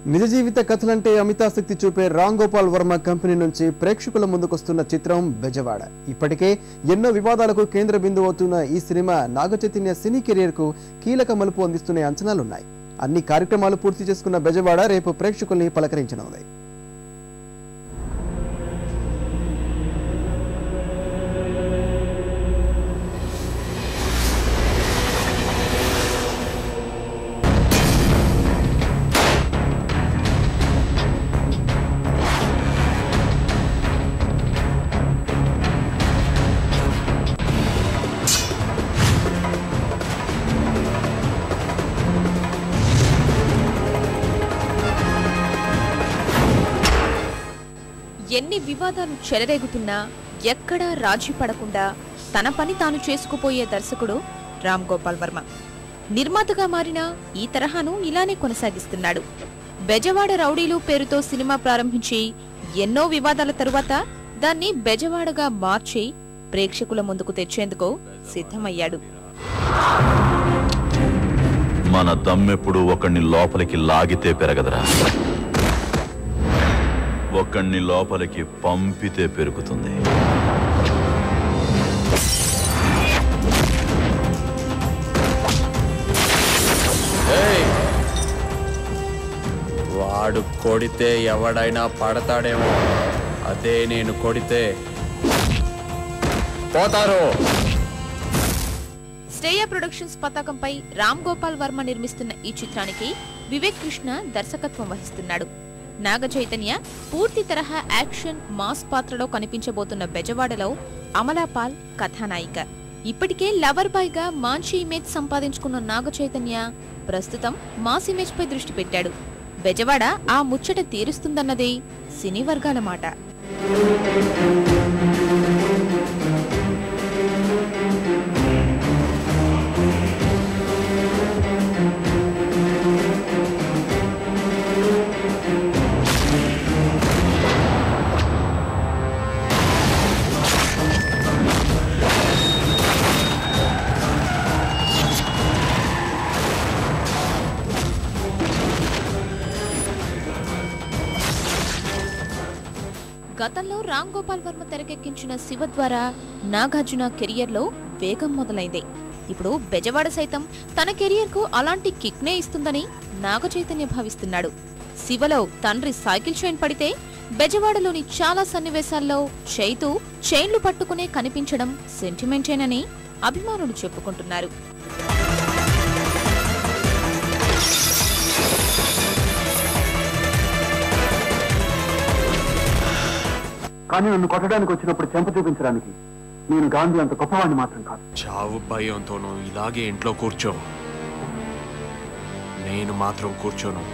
నిజ జీవిత కథలంటే అమితాసక్తి చూపే రామ్ గోపాల్ వర్మ కంపెనీ నుంచి ప్రేక్షకుల ముందుకొస్తున్న చిత్రం బెజవాడ ఇప్పటికే ఎన్నో వివాదాలకు కేంద్ర బిందువు అవుతున్న ఈ సినిమా నాగచైతన్య సినీ కెరియర్ కు కీలక మలుపు అందిస్తున్న అంచనాలున్నాయి అన్ని కార్యక్రమాలు పూర్తి చేసుకున్న బెజవాడ రేపు ప్రేక్షకుల్ని పలకరించనుంది ఎన్ని వివాదాలు చెలరేగుతున్నా ఎక్కడా రాజీ పడకుండా తన పని తాను చేసుకుపోయే దర్శకుడు రామ్ గోపాల్ వర్మ నిర్మాతగా మారిన ఈ తరహాను ఇలానే కొనసాగిస్తున్నాడు బెజవాడ రౌడీలు పేరుతో సినిమా ప్రారంభించి ఎన్నో వివాదాల తరువాత దాన్ని బెజవాడగా మార్చి ప్రేక్షకుల ముందుకు తెచ్చేందుకు సిద్ధమయ్యాడు మన దమ్మెప్పుడు ఒకణ్ణి లోపలికి లాగితే పెరగదురా ఒకణ్ణి లోపలికి పంపితే పెరుగుతుంది ఏయ్! వాడు కొడితే ఎవడైనా పడతాడేమో అదే నేను కొడితే పోతారు శ్రేయ ప్రొడక్షన్స్ పతాకంపై రామ్ గోపాల్ వర్మ నిర్మిస్తున్న ఈ చిత్రానికి వివేక్ కృష్ణ దర్శకత్వం వహిస్తున్నాడు నాగ చైతన్య పూర్తి తరహా యాక్షన్ మాస్ పాత్రలో కనిపించబోతున్న బెజవాడలో అమలాపాల్ కథానాయిక ఇప్పటికే లవర్ బాయ్ గా మాంచి ఇమేజ్ సంపాదించుకున్న నాగ చైతన్య ప్రస్తుతం మాస్ ఇమేజ్ పై దృష్టి పెట్టాడు బెజవాడ ఆ ముచ్చట తీరుస్తుందన్నదే సినీ వర్గాల మాట గతంలో రామ్ గోపాల్ వర్మ తెరకెక్కించిన శివ ద్వారా నాగార్జున కెరియర్ లో వేగం మొదలైంది ఇప్పుడు బెజవాడ సైతం తన కెరియర్ కు అలాంటి కిక్ నే ఇస్తుందని నాగ చైతన్య భావిస్తున్నాడు శివలో తండ్రి సైకిల్ చైన్ పడితే బెజవాడలోని చాలా సన్నివేశాల్లో చైతు చైన్లు పట్టుకునే కనిపించడం సెంటిమెంటేనని అభిమానులు చెప్పుకుంటున్నారు కానీ నన్ను కొట్టడానికి వచ్చినప్పుడు చెంప చూపించడానికి నేను గాంధీ అంత గొప్పవాడిని మాత్రం కాదు చావు భయంతోనూ ఇలాగే ఇంట్లో కూర్చో నేను మాత్రం కూర్చోను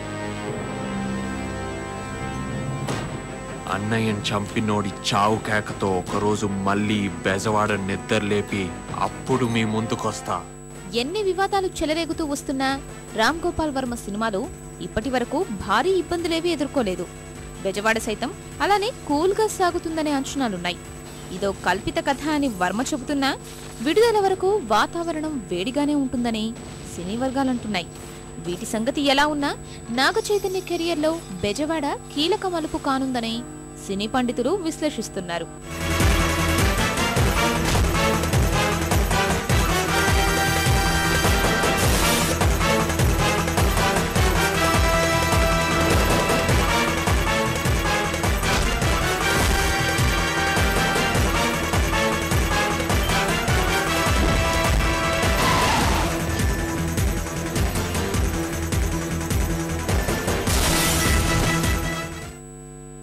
అన్నయ్యని చంపినోడి చావు కేకతో ఒకరోజు మళ్ళీ బెజవాడ నిద్రలేపి అప్పుడు మీ ముందుకొస్తా ఎన్ని వివాదాలు చెలరేగుతూ వస్తున్నా రామ్ గోపాల్ వర్మ సినిమాలు ఇప్పటి వరకు భారీ ఇబ్బందులేవీ ఎదుర్కోలేదు బెజవాడ సైతం అలానే కూల్గా సాగుతుందనే అంచనాలున్నాయి ఇదో కల్పిత కథ అని వర్మ చెబుతున్నా విడుదల వరకు వాతావరణం వేడిగానే ఉంటుందని సినీ వర్గాలంటున్నాయి వీటి సంగతి ఎలా ఉన్నా నాగ చైతన్య కెరియర్లో బెజవాడ కీలక మలుపు కానుందని సినీ పండితులు విశ్లేషిస్తున్నారు